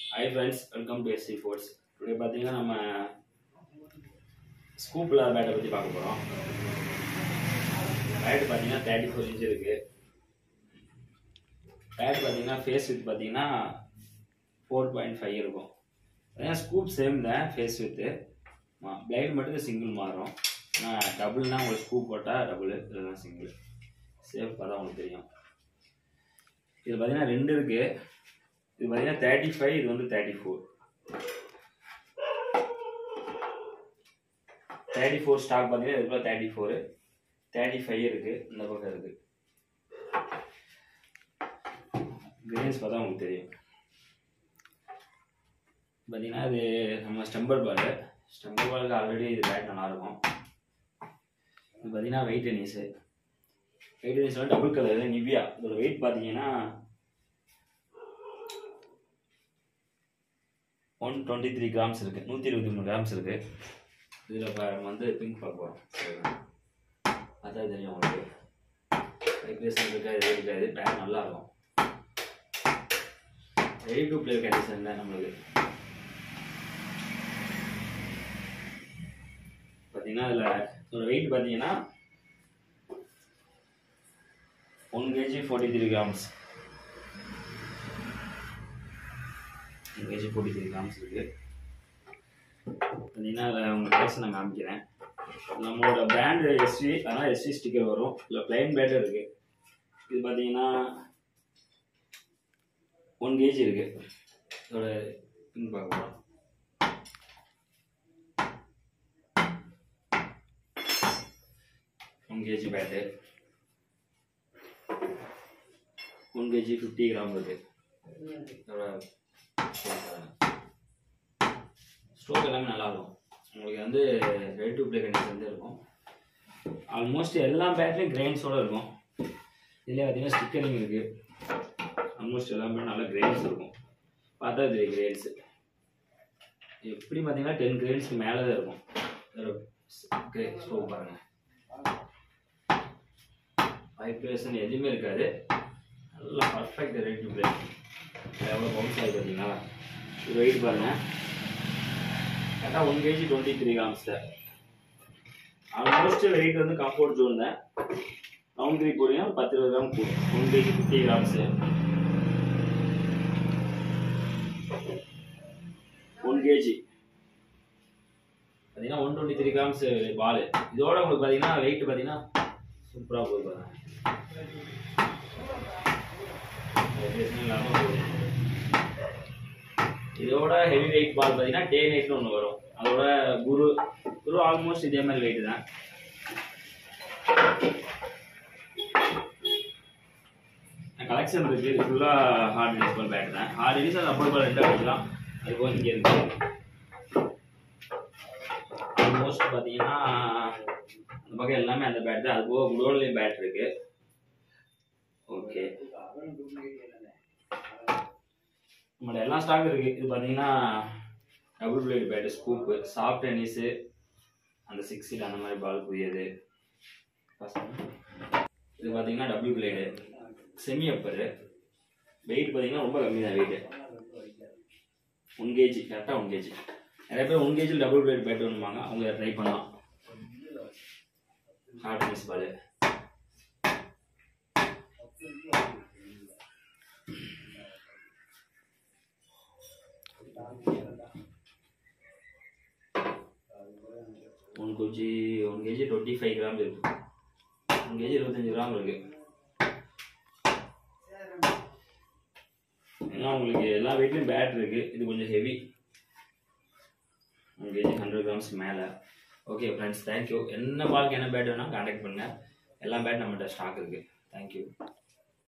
high friends welcome to S C Sports today பார்த்தீங்கன்னா நம்ம ஸ்கூப்பில் பேட்டை பற்றி பார்க்க போகிறோம் பேட் பார்த்தீங்கன்னா தேர்ட்டி ஃபோர் இன்ச் இருக்குது பேட் பார்த்தீங்கன்னா ஃபேஸ் வித் பார்த்தீங்கன்னா ஃபோர் பாயிண்ட் ஃபைவ் இருக்கும் அதான் ஸ்கூப் சேம் தான் ஃபேஸ் வித்து பிளைட் மட்டும் சிங்கிள் மாறும் ஆனால் டபுள்னா உங்களுக்கு ஸ்கூப் போட்டால் டபுள் இல்லைன்னா சிங்கிள் சேஃப் தான் உங்களுக்கு தெரியும் இது பார்த்தீங்கன்னா ரெண்டு இருக்குது இது பார்த்தீங்கன்னா தேர்ட்டி ஃபைவ் இது வந்து thirty four thirty four stock பார்த்தீங்கன்னா இதுக்குள்ள தேர்ட்டி ஃபோரு தேர்ட்டி ஃபைவ் இருக்குது இந்த பக்கம் இருக்குது கிரேன்ஸ் பார்த்தா உங்களுக்கு தெரியும் பார்த்தீங்கன்னா இது நம்ம ஸ்டம்பர் பால் ஸ்டம்பர் பாலுக்கு ஆல்ரெடி இது பேட் நல்லாயிருக்கும் இது பார்த்தீங்கன்னா வெயிட் டென்னிஸு வெயிட் டென்னிஸ் வந்து டபுள் கலர் நிவ்யா இதோட வெயிட் பார்த்தீங்கன்னா ஒன் டுவெண்ட்டி த்ரீ கிராம்ஸ் இருக்குது நூற்றி இருபத்தி மூணு கிராம்ஸ் இருக்குது இதில் இப்போ நம்ம வந்து பிங்க் பார்க்க போகிறோம் அதான் தெரியும் உங்களுக்கு வைப்ரேஷன் இருக்காது இது இருக்காது பேக் நல்லா இருக்கும் ரெடி டு பிளே கண்டிஷன் தான் நம்மளுக்கு பார்த்தீங்கன்னா அதில் இதோட வெயிட் பார்த்தீங்கன்னா one KG forty three grams one KG forty three grams இருக்குது பார்த்தீங்கன்னா அதில் உங்கள் ப்ரைஸ் நான் காமிக்கிறேன் நம்மளோட பிராண்டு எஸ்வி அதனால் எஸ்வி ஸ்டிக்கர் வரும் இல்லை பிளைன் பேட்டர் இருக்குது இது பார்த்தீங்கன்னா ஒன் கேஜி இருக்குது இதோட பின் பார்க்க போகிறோம் one KG bat one KG fifty gram இருக்குது இதோட ஸ்டோக் எல்லாமே நல்லா இருக்கும் உங்களுக்கு வந்து ரெடி டு ப்ளே கண்டிஷன் வந்து இருக்கும் ஆல்மோஸ்ட் எல்லா பேட்லேயும் கிரெயின்ஸோட இருக்கும் இதில் பார்த்தீங்கன்னா ஸ்டிக்கரிங் இருக்குது ஆல்மோஸ்ட் எல்லாமே நல்ல கிரெயின்ஸ் இருக்கும் பார்த்தா தெரியும் கிரெயின்ஸு எப்படி பார்த்தீங்கன்னா டென் கிரெயின்ஸ்க்கு மேலே தான் இருக்கும் கிரே ஸ்டோவ் பாருங்கள் வைப்ரேஷன் எதுவுமே இருக்காது நல்லா பர்ஃபெக்ட் ரெடி டு ப்ளே எவ்வளோ பவுன்ஸ் ஆகி பார்த்தீங்களா இது வெயிட் பாருங்கள் கரெக்டாக one KG twenty three grams almost weight வந்து கம்ஃபர்ட் ஜோன் தான் ரவுண்ட் த்ரீ போடுங்க பத்து இருபது கிராம் போடும் one KG fifty grams one KG பார்த்தீங்கன்னா one twenty three grams ball இதோட உங்களுக்கு பார்த்தீங்கன்னா வெயிட் பார்த்தீங்கன்னா சூப்பராக போகுது பாருங்க இல்லாமல் போகுது இதோட ஹெவி வெயிட் பால் பார்த்தீங்கன்னா டே நைட்னு ஒன்று வரும் அதோட குரு குரு ஆல்மோஸ்ட் இதே மாதிரி வெயிட் தான் கலெக்ஷன் இருக்கு இது ஃபுல்லாக ஹார்ட் டெனிஸ் பால் பேட் தான் ஹார்ட் டெனிஸ் அது அப்பர் பால் ரெண்டு அடிக்கலாம் அது போக இங்கே இருக்கு ஆல்மோஸ்ட் பார்த்தீங்கன்னா அந்த பக்கம் எல்லாமே அந்த பேட் தான் அது போக குடோன்லேயும் பேட் இருக்கு ஓகே நம்மளோட எல்லா ஸ்டாக் இருக்குது இது பார்த்தீங்கன்னா double blade bat scoop soft tennis அந்த சிக்ஸ் சீட் அந்த மாதிரி பால் புரியுது இது பார்த்தீங்கன்னா double blade semi upper weight பார்த்தீங்கன்னா ரொம்ப கம்மி தான் வெயிட்டு ஒன் கேஜி கரெக்டாக ஒன் கேஜி நிறைய பேர் ஒன் கேஜியில் டபுள் பிளேட் பேட் வேணுமாங்க அவங்க ட்ரை பண்ணலாம் hard tennis ball one KG one KG twenty five gram இருக்கு ஒன் கேஜி இருபத்தஞ்சி கிராம் இருக்கு ஏன்னா உங்களுக்கு எல்லா வெயிட்லையும் பேட் இருக்கு இது கொஞ்சம் ஹெவி ஒன் கேஜி ஹண்ட்ரட் கிராம்ஸ்க்கு மேலே ஓகே ஃப்ரெண்ட்ஸ் தேங்க்யூ என்ன பாலுக்கு என்ன பேட் வேணால் கான்டாக்ட் பண்ணுங்கள் எல்லா பேட் நம்மகிட்ட ஸ்டாக் இருக்குது தேங்க்யூ